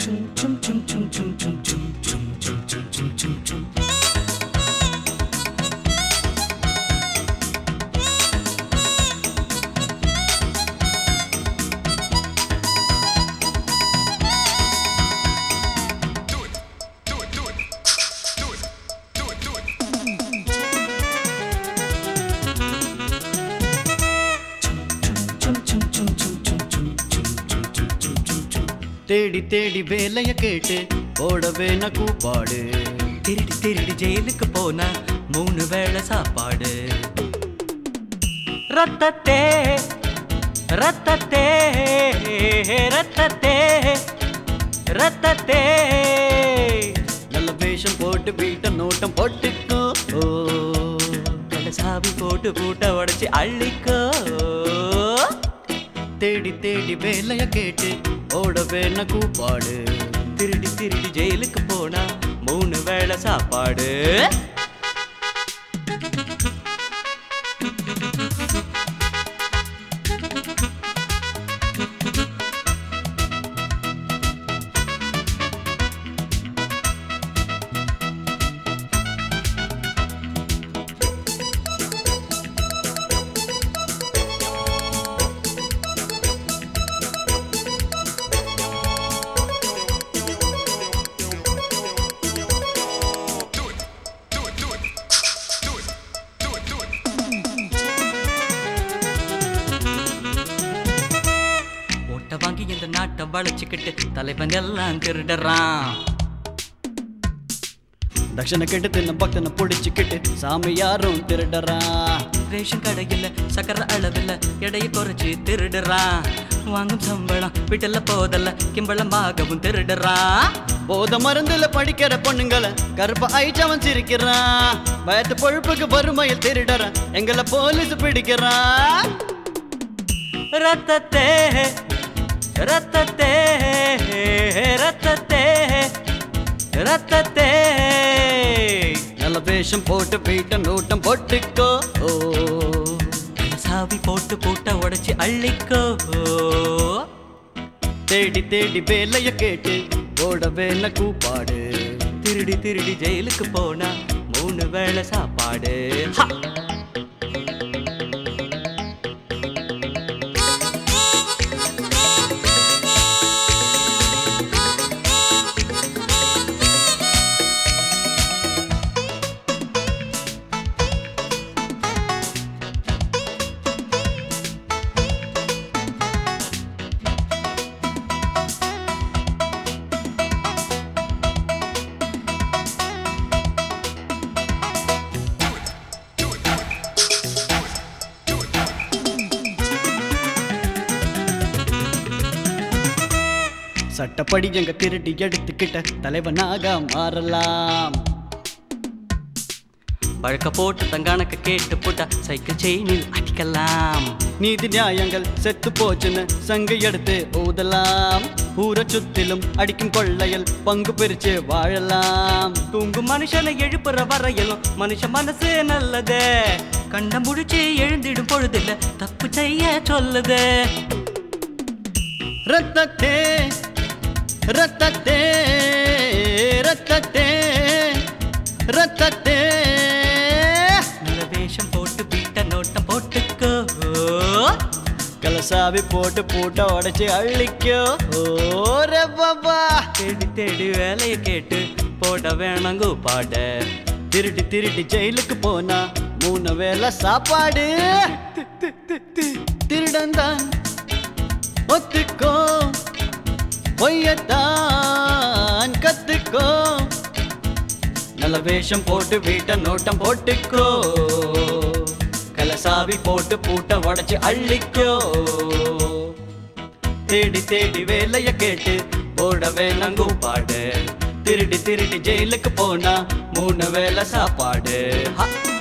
chum chum chum chum chum chum chum chum chum chum chum chum தேடி தேடி வேலைய கேட்டு ஓடவே ந கூப்பாடு திருடி திருடி ஜெயிலுக்கு போன மூணு வேளை சாப்பாடு ரத்தத்தே ரத்தத்தே ரத்தத்தே ரத்தத்தே நல்ல வேஷம் போட்டு வீட்ட நோட்டம் போட்டுக்கோ ஓ. சாவி போட்டு பூட்டை உடைச்சு அள்ளிக்கோ தேடி தேடி வேலைய கேட்டு ஓடவே ந கூப்பாடு திருடி திருடி ஜெயிலுக்கு போனா மூணு வேளை சாப்பாடு ஓட்ட வாங்கி இந்த நாட்டை வளைச்சுக்கிட்டு தலைவன் எல்லாம் திருடுறான் தட்சணை கெட்டு தின்ன பக்தனை புடிச்சுக்கிட்டு சாமி யாரும் திருடறான் ரேஷன் கடையில் சக்கர அளவில் எடையை குறைச்சு திருடுறான் வாங்கும் சம்பளம் வீட்டில் போதல்ல கிம்பளமாகவும் திருடுறான் போத மருந்துல படிக்கிற பொண்ணுங்கள கருப்ப ஐச்சவன் சிரிக்கிறான் வயத்து பொழுப்புக்கு வறுமையில் திருடறான் எங்களை போலீஸ் பிடிக்கிறான் ரத்தத்தே ரத்தத்தே ரத்தத்தே ரத்தத்தே நல்ல வேஷம் போட்டு வீட்ட நோட்டம் போட்டுக்கோ ஓ சாவி போட்டு பூட்டை உடைச்சு அள்ளிக்கோ தேடி தேடி வேலைய கேட்டு ஓடவே ந கூப்பாடு திருடி திருடி ஜெயிலுக்கு போனா மூணு வேளை சாப்பாடு ஹா! சட்டப்படி எங்க திருடி எடுத்துக்கிட்ட தலைவனாக மாறலாம் வழக்க போட்டு தங்கானக்க கேட்டு போட்டா சைக்கிள் செயினில் அடிக்கலாம் நீதி நியாயங்கள் செத்து போச்சுன்னு சங்க எடுத்து ஊதலாம் ஊரை சுத்திலும் அடிக்கும் கொள்ளையில் பங்கு பிரிச்சு வாழலாம் தூங்கும் மனுஷனை எழுப்புற வரையிலும் மனுஷ மனசு நல்லது கண்ட முடிச்சு எழுந்திடும் பொழுதில்ல தப்பு செய்ய சொல்லுது ரத்தத்தே ரத்தத்தே ரத்தத்தே ரத்தத்தே நல்ல வேஷம் போட்டு வீட்ட நோட்டம் போட்டுக்கோ கலசாவி போட்டு பூட்ட உடைச்சு அள்ளிக்கோ ஓரே பாபா தேடி தேடி வேலையை கேட்டு போட வேணாங்கோ பாட திருடி திருடி ஜெயிலுக்கு போனா மூணு வேளை சாப்பாடு திருடந்தான் ஒத்துக்கோ பொய்யத்தான் கத்துக்கோ நல்ல வேஷம் போட்டு வீட்டை நோட்டம் போட்டுக்கோ கலசாவி போட்டு பூட்ட உடைச்சு அள்ளிக்கோ தேடி தேடி வேலைய கேட்டு போடவே நங்கு பாடு திருடி திருடி ஜெயிலுக்கு போனா மூணு வேளை சாப்பாடு ஹா